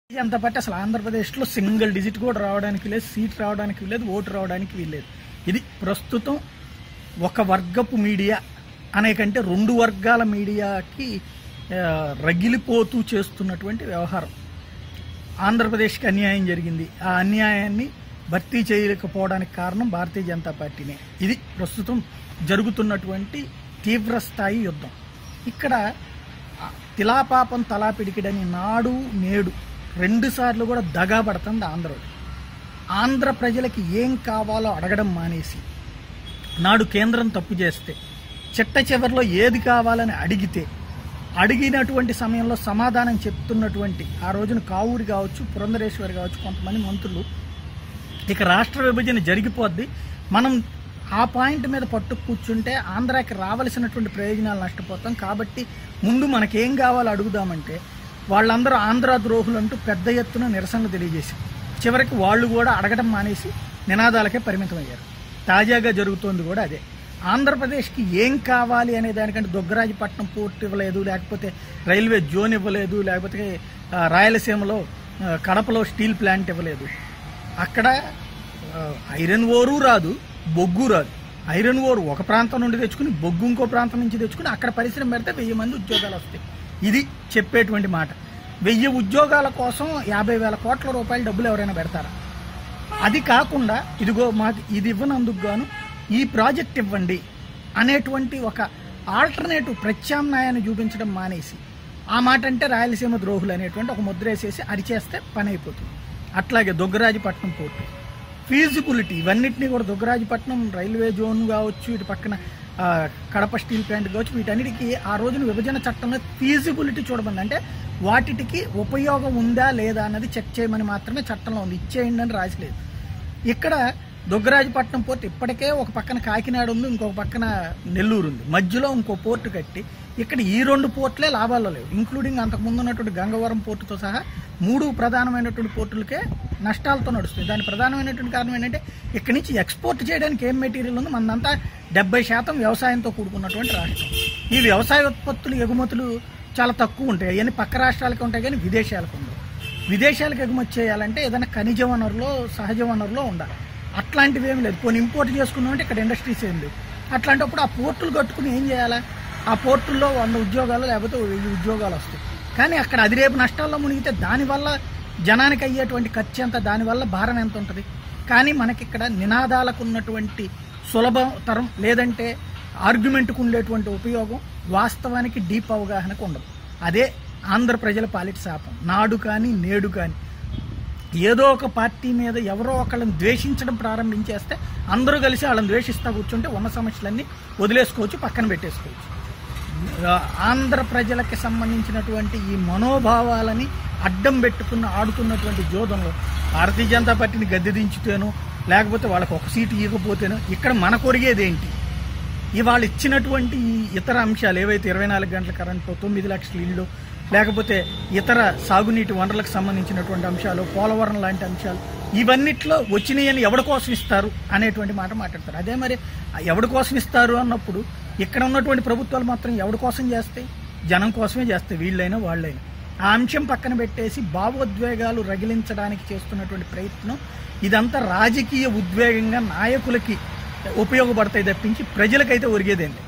Janata party అసలు ఆంధ్రప్రదేశ్లో single digit కూడా రావడానికి లేదు సీట్ రావడానికి లేదు ఓటు రావడానికి వీల్లేదు ఇది ప్రస్తుతం ఒక వర్గపు మీడియా అనే కంటే రెండు వర్గాల మీడియాకి ఆ, రగిలిపోతూ చేస్తున్నటువంటి వ్యవహారం ఆంధ్రప్రదేశ్కి అన్యాయం జరిగింది ఆ అన్యాయాన్ని భర్తీ చేయలేకపోవడానికి కారణం భారతీయ జనతా పార్టీనే ఇది ప్రస్తుతం జరుగుతున్నటువంటి తీవ్ర స్థాయి యుద్ధం ఇక్కడ ఆ, తిలాపాపం తలాపిడికిడని నాడు నేడు రెండు సార్లు కూడా దగా పడుతుంది ఆంధ్ర ఆంధ్ర ప్రజలకి ఏం కావాలో అడగడం మానేసి నాడు కేంద్రం తప్పు చేస్తే చిట్ట చివరిలో ఏది కావాలని అడిగితే అడిగినటువంటి సమయంలో సమాధానం చెప్తున్నటువంటి ఆ రోజున కావూరి కావచ్చు పురంధరేశ్వరి కావచ్చు కొంతమంది మంత్రులు ఇక రాష్ట్ర విభజన జరిగిపోద్ది మనం ఆ పాయింట్ మీద పట్టు కూర్చుంటే ఆంధ్రాకి రావలసినటువంటి ప్రయోజనాలు నష్టపోతాం కాబట్టి ముందు మనకేం కావాలో అడుగుదామంటే వాళ్ళందరూ ఆంధ్ర ద్రోహులు అంటూ పెద్ద ఎత్తున నిరసనలు తెలియజేశారు చివరికి వాళ్ళు కూడా అడగడం మానేసి నినాదాలకే పరిమితమయ్యారు తాజాగా జరుగుతోంది కూడా అదే ఆంధ్రప్రదేశ్కి ఏం కావాలి అనే దానికంటే దుగ్గరాజపట్నం పోర్ట్ ఇవ్వలేదు లేకపోతే రైల్వే జోన్ ఇవ్వలేదు లేకపోతే ఆ, రాయలసీమలో ఆ, కడపలో స్టీల్ ప్లాంట్ ఇవ్వలేదు అక్కడ ఆ, ఐరన్ ఓరు రాదు బొగ్గు రాదు ఐరన్ ఓరు ఒక ప్రాంతం నుండి తెచ్చుకుని బొగ్గు ఇంకో ప్రాంతం నుంచి తెచ్చుకుని అక్కడ పరిశ్రమ పెడితే వెయ్యి మంది ఉద్యోగాలు వస్తాయి ఇది చెప్పేటువంటి మాట వెయ్యి ఉద్యోగాల కోసం యాభై వేల కోట్ల రూపాయల డబ్బులు ఎవరైనా పెడతారా అది కాకుండా ఇదిగో మాకు ఇది ఇవ్వనందుకు గాను ఈ ప్రాజెక్ట్ ఇవ్వండి అనేటువంటి ఒక ఆల్టర్నేటివ్ ప్రత్యామ్నాయాన్ని చూపించడం మానేసి ఆ మాట అంటే రాయలసీమ ద్రోహులు అనేటువంటి ఒక ముద్ర వేసేసి అరిచేస్తే పని అయిపోతుంది అట్లాగే దుగ్గరాజపట్నం పోర్టు ఫీజిబిలిటీ ఇవన్నిటినీ కూడా దుగ్గరాజపట్నం రైల్వే జోన్ కావచ్చు ఇటు పక్కన ఆ, కడప స్టీల్ ప్లాంట్ కావచ్చు వీటన్నిటికీ ఆ రోజున విభజన చట్టంలో ఫీజిబిలిటీ చూడమంది అంటే వాటికి ఉపయోగం ఉందా లేదా అన్నది చెక్ చేయమని మాత్రమే చట్టంలో ఉంది ఇచ్చేయండి అని రాసలేదు ఇక్కడ దుగ్గరాజపట్నం పోర్ట్ ఇప్పటికే ఒక పక్కన కాకినాడ ఉంది ఇంకొక పక్కన నెల్లూరు ఉంది మధ్యలో ఇంకో పోర్టు కట్టి ఇక్కడ ఈ రెండు పోర్టులే లాభాల్లో లేవు ఇంక్లూడింగ్ అంతకుముందు ఉన్నటువంటి గంగవరం పోర్టుతో సహా మూడు ప్రధానమైనటువంటి పోర్టులకే నష్టాలతో నడుస్తుంది దాని ప్రధానమైనటువంటి కారణం ఏంటంటే ఇక్కడి నుంచి ఎక్స్పోర్ట్ చేయడానికి ఏం మెటీరియల్ ఉంది మనదంతా డెబ్బై శాతం వ్యవసాయంతో కూడుకున్నటువంటి రాష్ట్రం ఈ వ్యవసాయ ఉత్పత్తులు ఎగుమతులు చాలా తక్కువ ఉంటాయి అవన్నీ పక్క రాష్ట్రాలకు ఉంటాయి కానీ విదేశాలకు ఉండవు విదేశాలకు ఎగుమతి చేయాలంటే ఏదైనా ఖనిజ వనరులో సహజ వనరులో ఉండాలి అట్లాంటివి ఏమి లేదు కొన్ని ఇంపోర్ట్ చేసుకున్నామంటే ఇక్కడ ఇండస్ట్రీస్ ఏం లేవు అట్లాంటప్పుడు ఆ పోర్టులు కట్టుకుని ఏం చేయాలా ఆ పోర్టుల్లో వంద ఉద్యోగాలు లేకపోతే వెయ్యి ఉద్యోగాలు వస్తాయి కానీ అక్కడ అది రేపు నష్టాల్లో మునిగితే దానివల్ల జనానికి అయ్యేటువంటి ఖర్చు ఎంత దానివల్ల భారం ఎంత ఉంటుంది కానీ మనకి ఇక్కడ నినాదాలకు ఉన్నటువంటి సులభతరం లేదంటే ఆర్గ్యుమెంట్కు ఉండేటువంటి ఉపయోగం వాస్తవానికి డీప్ అవగాహనకు ఉండదు అదే ఆంధ్ర ప్రజల పాలిట శాపం నాడు కానీ నేడు కానీ ఏదో ఒక పార్టీ మీద ఎవరో ఒకళ్ళని ద్వేషించడం ప్రారంభించేస్తే అందరూ కలిసి వాళ్ళని ద్వేషిస్తా కూర్చుంటే ఉన్న సమస్యలన్నీ వదిలేసుకోవచ్చు పక్కన పెట్టేసుకోవచ్చు ఆ, ఆంధ్ర ప్రజలకి సంబంధించినటువంటి ఈ మనోభావాలని అడ్డం పెట్టుకున్న ఆడుతున్నటువంటి జోదంలో భారతీయ జనతా పార్టీని గద్దె దించుతేనో లేకపోతే వాళ్ళకి ఒక సీటు ఇవ్వకపోతేనో ఇక్కడ మన కొరిగేది ఏంటి ఇవాళ ఇచ్చినటువంటి ఈ ఇతర అంశాలు ఏవైతే ఇరవై నాలుగు గంటల కరెంటు తొమ్మిది లక్షల ఇళ్ళు లేకపోతే ఇతర సాగునీటి వనరులకు సంబంధించినటువంటి అంశాలు పోలవరం లాంటి అంశాలు ఇవన్నిట్లో వచ్చినాయని ఎవరి కోసం ఇస్తారు అనేటువంటి మాట మాట్లాడతారు అదే మరి ఆ ఎవడి కోసం ఇస్తారు అన్నప్పుడు ఇక్కడ ఉన్నటువంటి ప్రభుత్వాలు మాత్రం ఎవడి కోసం చేస్తాయి జనం కోసమే చేస్తాయి వీళ్ళైనా వాళ్ళైనా ఆ అంశం పక్కన పెట్టేసి భావోద్వేగాలు రగిలించడానికి చేస్తున్నటువంటి ప్రయత్నం ఇదంతా రాజకీయ ఉద్వేగంగా నాయకులకి ఉపయోగపడతాయి తప్పించి ప్రజలకైతే ఒరిగేదేంటి